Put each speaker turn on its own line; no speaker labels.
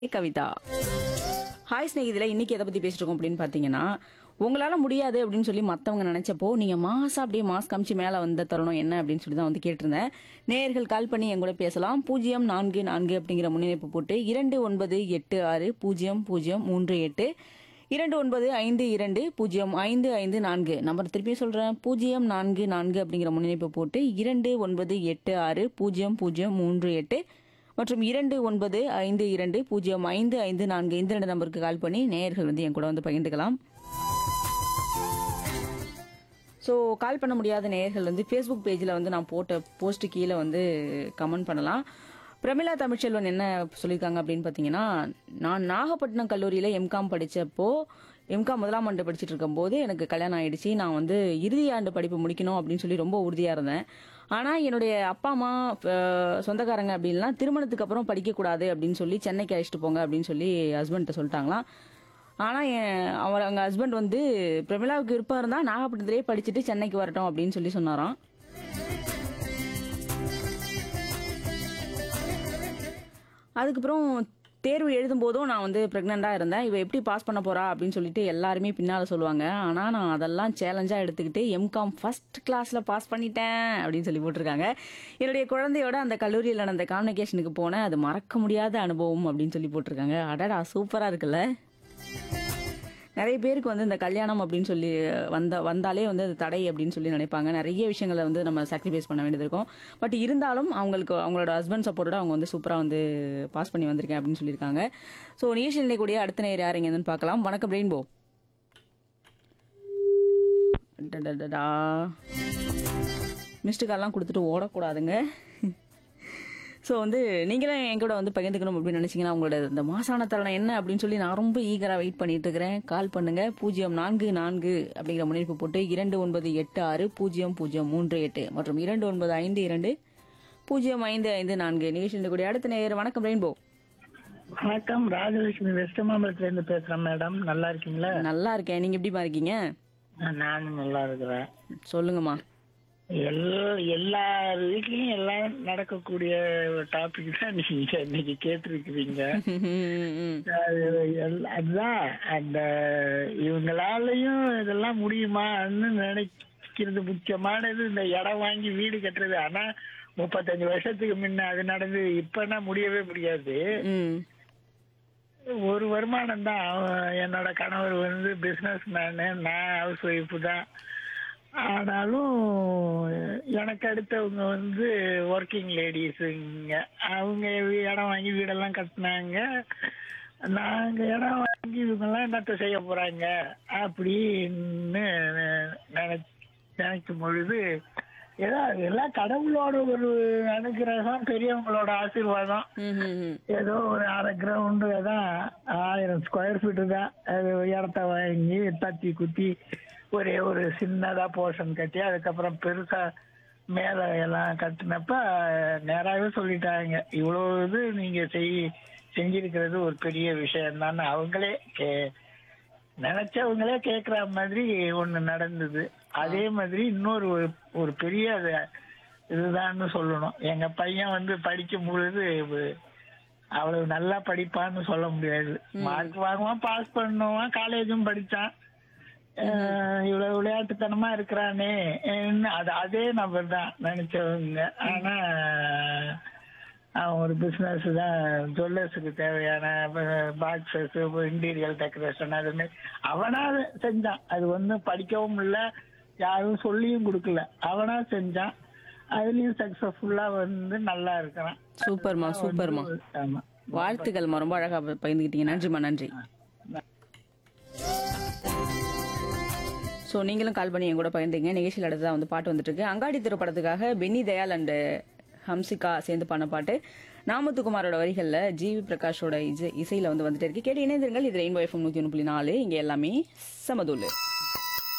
Kavitha hi ஸ்நேகிதில இன்னைக்கு எதை பத்தி பேசிட்டு இருக்கோம் அப்படின்னு பாத்தீங்கன்னா உங்களால முடியாது அப்படின்னு சொல்லி மத்தவங்க நினைச்சப்போ நீங்க மாசா அப்படியே மாஸ் காமிச்சு மேல வந்த தருணம் என்ன அப்படின்னு சொல்லி தான் வந்து கேட்டிருந்தேன் நேயர்கள் கால் பண்ணி என் கூட பேசலாம் பூஜ்ஜியம் நான்கு நான்கு அப்படிங்கிற முன்னிணைப்பு போட்டு இரண்டு ஒன்பது எட்டு ஆறு பூஜ்ஜியம் பூஜ்ஜியம் மூன்று எட்டு இரண்டு ஒன்பது ஐந்து இரண்டு பூஜ்ஜியம் ஐந்து ஐந்து நான்கு நம்பர் திருப்பி சொல்றேன் பூஜ்ஜியம் நான்கு நான்கு அப்படிங்கிற முன்னிணைப்பு போட்டு இரண்டு ஒன்பது எட்டு ஆறு பூஜ்ஜியம் பூஜ்ஜியம் மூன்று எட்டு மற்றும் இரண்டு ஒன்பது ஐந்து இரண்டு பூஜ்ஜியம் ஐந்து ஐந்து நான்கு இந்த ரெண்டு நம்பருக்கு கால் பண்ணி நேயர்கள் வந்து என் கூட வந்து பகிர்ந்துக்கலாம் ஸோ கால் பண்ண முடியாத நேயர்கள் வந்து ஃபேஸ்புக் பேஜில் வந்து நான் போட்ட போஸ்ட் கீழே வந்து கமெண்ட் பண்ணலாம் பிரமிளா தமிழ்ச்செல்வன் என்ன சொல்லியிருக்காங்க அப்படின்னு பார்த்தீங்கன்னா நான் நாகப்பட்டினம் கல்லூரியில் எம்காம் படித்தப்போ எம்காம் முதலாம் ஆண்டு படிச்சுட்டு இருக்கும்போது எனக்கு கல்யாணம் ஆயிடுச்சு நான் வந்து இறுதி ஆண்டு படிப்பு முடிக்கணும் அப்படின்னு சொல்லி ரொம்ப உறுதியாக இருந்தேன் ஆனால் என்னுடைய அப்பா அம்மா அஹ், சொந்தக்காரங்க அப்படின்லாம் திருமணத்துக்கு அப்புறம் படிக்கக்கூடாது அப்படின்னு சொல்லி சென்னைக்கு அழைச்சிட்டு போங்க அப்படின்னு சொல்லி ஹஸ்பண்ட்ட சொல்லிட்டாங்களாம் ஆனால் என் அவர் அவங்க ஹஸ்பண்ட் வந்து பிரமிளாவுக்கு விருப்பம் இருந்தால் நாகப்பட்டினத்திலே படிச்சுட்டு சென்னைக்கு வரட்டும் அப்படின்னு சொல்லி சொன்னாராம் அதுக்கப்புறம் தேர்வு எழுதும் போதும் நான் வந்து ப்ரெக்னெண்ட்டாக இருந்தேன் இவ எப்படி பாஸ் பண்ண போறா அப்படின்னு சொல்லிட்டு எல்லாருமே பின்னால் சொல்லுவாங்க ஆனால் நான் அதெல்லாம் சேலஞ்சாக எடுத்துக்கிட்டு எம்காம் ஃபர்ஸ்ட் கிளாஸில் பாஸ் பண்ணிட்டேன் அப்படின்னு சொல்லி போட்டிருக்காங்க என்னுடைய குழந்தையோட அந்த கல்லூரியில் நடந்த கான்வெகேஷனுக்கு போனேன் அது மறக்க முடியாத அனுபவம் அப்படின்னு சொல்லி போட்டிருக்காங்க அடடா சூப்பராக இருக்குல்ல நிறைய பேருக்கு வந்து இந்த கல்யாணம் அப்படின்னு சொல்லி வந்த வந்தாலே வந்து அது தடை அப்படின்னு சொல்லி நினைப்பாங்க நிறைய விஷயங்களை வந்து நம்ம சாக்ரிஃபைஸ் பண்ண வேண்டியது இருக்கும் பட் இருந்தாலும் அவங்களுக்கு அவங்களோட ஹஸ்பண்ட் சப்போர்ட்டோட அவங்க வந்து சூப்பராக வந்து பாஸ் பண்ணி வந்திருக்கேன் அப்படின்னு சொல்லியிருக்காங்க ஸோ நிகழ்ச்சியில் நினைக்கூடிய அடுத்த நேரம் யார் எங்கன்னு பார்க்கலாம் வணக்கம் ரெயின்போ டடடடா மிஸ்டு கால்லாம் கொடுத்துட்டு ஓடக்கூடாதுங்க ஸோ வந்து நீங்களும் என் கூட வந்து பகிர்ந்துக்கணும் அப்படின்னு நினைச்சீங்கன்னா உங்களோட இந்த மாசான தருணம் என்ன அப்படின்னு சொல்லி நான் ரொம்ப ஈகரா வெயிட் பண்ணிட்டு இருக்கிறேன் கால் பண்ணுங்க பூஜ்ஜியம் நான்கு நான்கு அப்படிங்கிற முன்னெடுப்பு போட்டு இரண்டு ஒன்பது எட்டு ஆறு பூஜ்ஜியம் பூஜ்ஜியம் மூன்று எட்டு மற்றும் இரண்டு ஒன்பது ஐந்து இரண்டு பூஜ்ஜியம் ஐந்து ஐந்து நான்கு நிகழ்ச்சியில் கூடிய அடுத்த நேயர் வணக்கம் ரெயின்போ
வணக்கம் ராஜலட்சுமி வெஸ்ட் மாம்பலத்துல இருந்து பேசுறேன் மேடம் நல்லா இருக்கீங்களா
நல்லா இருக்கேன் நீங்க எப்படிமா இருக்கீங்க
நானும் நல்லா இருக்கிறேன்
சொல்லுங்கம்மா
எல்லா எல்லார் வீட்லயும் எல்லாம் நடக்கக்கூடிய டாபிக் தான் நீங்க இன்னைக்கு கேட்டிருக்கிறீங்க அது எல்- அதுதான் அந்த இவங்களாலையும் இதெல்லாம் முடியுமான்னு நினைக்கிறது முக்கியமானது இந்த இடம் வாங்கி வீடு கட்டுறது ஆனா முப்பத்தஞ்சு வருஷத்துக்கு முன்ன அது நடந்து இப்பனா முடியவே முடியாது
ம்
ஒரு வருமானம் தான் என்னோட கணவர் வந்து பிசினஸ் மேனு நான் ஹவுஸ் ஒய்ஃபு தான் ஆனாலும் எனக்கு அடுத்தவங்க வந்து ஒர்க்கிங் லேடிஸுங்க அவங்க இடம் வாங்கி வீடெல்லாம் கட்டினாங்க நாங்க இடம் வாங்கி இவங்கெல்லாம் என்னத்த செய்ய போறாங்க அப்படின்னு நினை நினைக்கும் பொழுது ஏதோ எல்லாம் கடவுளோட ஒரு அனுகிரகம் பெரியவங்களோட ஆசீர்வாதம்
ம், ம், ம்.
ஏதோ ஒரு அரை கிரவுண்டு தான் ஆயிரம் ஸ்கொயர் ஃபீட்டு தான் அது இடத்த வாங்கி தத்தி குத்தி ஒரே ஒரு சின்னதா போர்ஷன் கட்டி அதுக்கப்புறம் பெருசா மேல எல்லாம் கட்டினப்ப நேராவே சொல்லிட்டாங்க இவ்வளவு இது நீங்க செய் செஞ்சிருக்கிறது ஒரு பெரிய விஷயம் தானே அவங்களே கே நினைச்சவங்களே கேக்குற மாதிரி ஒண்ணு நடந்தது அதே மாதிரி இன்னொரு ஒரு- ஒரு பெரிய அது இதுதான்னு சொல்லணும் எங்க பையன் வந்து படிக்கும் பொழுது இவ- அவ்வளவு நல்லா படிப்பான்னு சொல்ல முடியாது மார்க் வாங்குவான் பாஸ் பண்ணுவான் காலேஜும் படிச்சான் அஹ் இவ்வளவு விளையாட்டுத்தனமா இருக்கிறானே என்ன அது அதே நபர் தான் நினைச்சவங்க ஆனா அவன் ஒரு பிசினஸ் தான் ஜுவல்லர்ஸுக்கு தேவையான பாக்ஸஸ் இன்டீரியல் டெக்கரேஷன் அது மாதிரி அவனா செஞ்சான் அது ஒன்றும் படிக்கவும் இல்லை யாரும் சொல்லியும் கொடுக்கல அவனா செஞ்சான் அதுலயும் சக்சஸ்ஃபுல்லா வந்து நல்லா இருக்கிறான்
சூப்பர்மா சூப்பர்மா
ஆமா
வாழ்த்துக்கள்மா ரொம்ப அழகா பகிர்ந்துக்கிட்டீங்க நன்றிம்மா நன்றி ஸோ நீங்களும் கால் பண்ணி என் கூட பகிர்ந்தீங்க நிகழ்ச்சியில் அடுத்ததான் வந்து பாட்டு வந்துட்டு இருக்கு அங்காடி திருப்படத்துக்காக பென்னி தயால் அண்ட் ஹம்சிகா சேர்ந்து பண்ண பாட்டு நாமத்துக்குமாரோட வரிகளில் ஜிவி பிரகாஷோட இசை இசையில் வந்து வந்துட்டு இருக்கு கேட்டு இணைந்திருங்கள் இது ரெயின்போ எஃப்எம் நூற்றி ஒன்று புள்ளி நாலு இங்கே எல்லாமே சமதூள்